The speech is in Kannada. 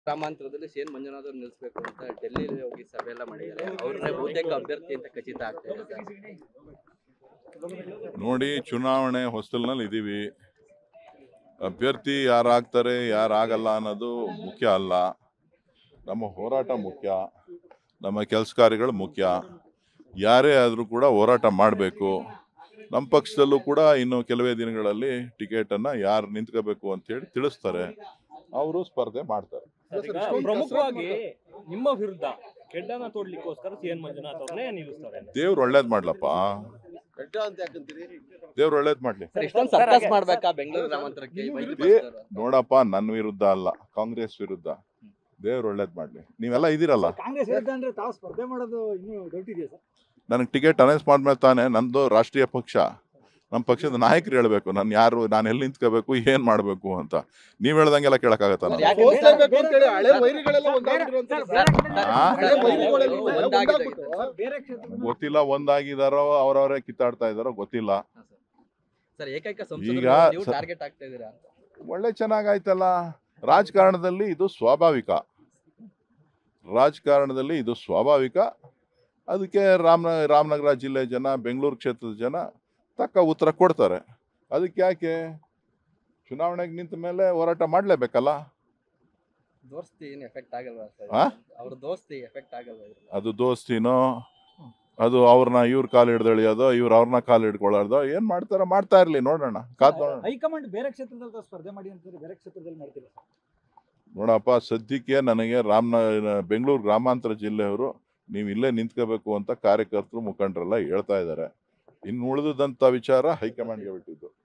ಗ್ರಾಮಾಂತರದಲ್ಲಿ ಶೇನ್ ಮಂಜುನಾಥ್ ಅವ್ರು ನಿಲ್ಲಿಸ್ಬೇಕು ಅಂತ ಡೆಲ್ಲಿಲಿ ಹೋಗಿ ಸಭೆ ಎಲ್ಲ ಮಾಡಿದ್ದಾರೆ ಅವ್ರನ್ನೇ ಬಹುತೇಕ ಅಭ್ಯರ್ಥಿ ಅಂತ ಖಚಿತ ಆಗ್ತಾ ಇದೆ ಸರ್. ನೋಡಿ ಚುನಾವಣೆ ಹೊಸ್ತಲಿನಲ್ಲಿ ಇದ್ದೀವಿ ಅಭ್ಯರ್ಥಿ ಯಾರಾಗ್ತಾರೆ ಯಾರಾಗಲ್ಲ ಅನ್ನೋದು ಮುಖ್ಯ ಅಲ್ಲ ನಮ್ಮ ಹೋರಾಟ ಮುಖ್ಯ ನಮ್ಮ ಕೆಲಸ ಕಾರ್ಯಗಳು ಮುಖ್ಯ ಯಾರೇ ಆದರೂ ಕೂಡ ಹೋರಾಟ ಮಾಡಬೇಕು ನಮ್ಮ ಪಕ್ಷದಲ್ಲೂ ಕೂಡ ಇನ್ನು ಕೆಲವೇ ದಿನಗಳಲ್ಲಿ ಟಿಕೆಟನ್ನು ಯಾರು ನಿಂತ್ಕೋಬೇಕು ಅಂತೇಳಿ ತಿಳಿಸ್ತಾರೆ ಅವರು ಸ್ಪರ್ಧೆ ಮಾಡ್ತಾರೆ ಸರ್, ಈಗ ಪ್ರಮುಖವಾಗಿ ನಿಮ್ಮ ವಿರುದ್ಧ ಕೆಡ್ಡನ ತೋಡ್ಲಿಕ್ಕೋಸ್ಕರ ಸಿ ಎನ್ ಮಂಜುನಾಥ್ ಅವ್ರನ್ನೇ ನಿಲ್ಲಿಸ್ತಾರೆ ದೇವ್ರು ಒಳ್ಳೇದು ಮಾಡ್ಲಪ್ಪ ದೇವ್ರು ಒಳ್ಳೇದು ಮಾಡಲಿ ಸರ್ ಇಷ್ಟೊಂದು ಸರ್ಕಸ್ ಮಾಡ್ಬೇಕಾ ಬೆಂಗಳೂರು ಗ್ರಾಮಾಂತರಕ್ಕೆ ಈ ಮೈತ್ರಿ ಏ- ಪಕ್ಷದವರು? ನೋಡಪ್ಪ ನನ್ನ ವಿರುದ್ಧ ಅಲ್ಲ ಕಾಂಗ್ರೆಸ್ ವಿರುದ್ಧ ದೇವ್ರು ಒಳ್ಳೇದು ಮಾಡಲಿ ನೀವೆಲ್ಲ ಇದ್ದೀರಲ್ಲ ಕಾಂಗ್ರೆಸ್ ವಿರುದ್ಧ ಅಂದ್ರೆ ತಾವು ಸ್ಪರ್ಧೆ ಮಾಡೋದು ಇನ್ನೂ ಡೌಟ್ ಇದೆಯಾ ಸರ್ ನನಗೆ ಟಿಕೆಟ್ ಅನೌನ್ಸ್ ಮಾಡಿದ್ಮೇಲೆ ತಾನೇ ನಂದು ರಾಷ್ಟ್ರೀಯ ಪಕ್ಷ ನಮ್ಮ ಪಕ್ಷದ ನಾಯಕರು ಹೇಳ್ಬೇಕು ನಾನು ಯಾರು ನಾನು ಎಲ್ಲಿ ನಿಂತ್ಕೋಬೇಕು ಏನು ಮಾಡಬೇಕು ಅಂತ ನೀವು ಹೇಳ್ದಂಗೆಲ್ಲ ಕೇಳಕ್ಕಾಗತ್ತ ಸರ್, ನಾನು ಯಾಕೆ ಹೋಗ್ಲೇಬೇಕು ಅಂತೇಳಿ ಹಳೆ ವೈರಿಗಳೆಲ್ಲ ಒಂದಾಗಿದ್ರು ಅಂತ ಸರ್, ಸರ್. ಆ? ಹಳೆ ವೈರಿಗಳೆಲ್ಲ ಒಂದಾಗಿದೆ. ಒಂದಾಗ್ಬಿಟ್ಟು ಬೇರೆ ಕ್ಷೇತ್ರ ಗೊತ್ತಿಲ್ಲ ಒಂದಾಗಿದಾರೋ ಅವ್ರವರೇ ಕಿತ್ತಾಡ್ತಾ ಇದಾರೋ ಗೊತ್ತಿಲ್ಲ ಸರ್ ಏಕೈಕ ಈಗ ಸಂಸದರು ನೀವು ಸ- ಟಾರ್ಗೆಟ್ ಆಗ್ತಾ ಇದೀರಾ ಅಂತ ಒಳ್ಳೆ ಚೆನ್ನಾಗಾಯ್ತಲ್ಲ ರಾಜಕಾರಣದಲ್ಲಿ ಇದು ಸ್ವಾಭಾವಿಕ ರಾಜಕಾರಣದಲ್ಲಿ ಇದು ಸ್ವಾಭಾವಿಕ ಅದಕ್ಕೆ ರಾಮನ ರಾಮನಗರ ಜಿಲ್ಲೆ ಜನ ಬೆಂಗಳೂರು ಕ್ಷೇತ್ರದ ಜನ ತಕ್ಕ ಉತ್ತರ ಕೊಡ್ತಾರೆ ಅದಕ್ಕೆ ಯಾಕೆ ಚುನಾವಣೆಗೆ ನಿಂತ ಮೇಲೆ ಹೋರಾಟ ಮಾಡಲೇಬೇಕಲ್ಲ ದೋಸ್ತಿ ಏನು ಎಫೆಕ್ಟ್ ಆಗಲ್ವಾ ಸರ್ ಆ? ಅವ್ರ ದೋಸ್ತಿ ಎಫೆಕ್ಟ್ ಆಗಲ್ವಾ ಇದ್ರಲ್ಲಿ? ಅದು ದೋಸ್ತಿನೋ ಅದು ಅವ್ರನ್ನ ಇವ್ರ ಕಾಲು ಹಿಡ್ದಳಿಯೋದೋ ಇವ್ರು ಅವ್ರನ್ನ ಕಾಲು ಹಿಡ್ಕೊಳ್ಳೋದೋ ಏನು ಮಾಡ್ತಾರೋ ಮಾಡ್ತಾ ಇರಲಿ ನೋಡೋಣ ಕಾದ್ ನೋಡೋಣ ಹೈಕಮಾಂಡ್ ಬೇರೆ ಕ್ಷೇತ್ರದಲ್ಲಿ ತಾವು ಸ್ಪರ್ಧೆ ಮಾಡಿ ಅಂತಾರೆ ಬೇರೆ ಕ್ಷೇತ್ರದಲ್ಲಿ ಮಾಡ್ತೀರಾ ಸರ್ ನೋಡಪ್ಪ ಸದ್ಯಕ್ಕೆ ನನಗೆ ರಾಮನ ಬೆಂಗಳೂರು ಗ್ರಾಮಾಂತರ ಜಿಲ್ಲೆಯವರು ನೀವು ಇಲ್ಲೇ ನಿಂತ್ಕೋಬೇಕು ಅಂತ ಕಾರ್ಯಕರ್ತರು ಮುಖಂಡರೆಲ್ಲ ಹೇಳ್ತಾ ಇದ್ದಾರೆ ಇನ್ನು ಉಳಿದಂಥ ವಿಚಾರ ಹೈಕಮಾಂಡ್ಗೆ ಬಿಟ್ಟಿದ್ದು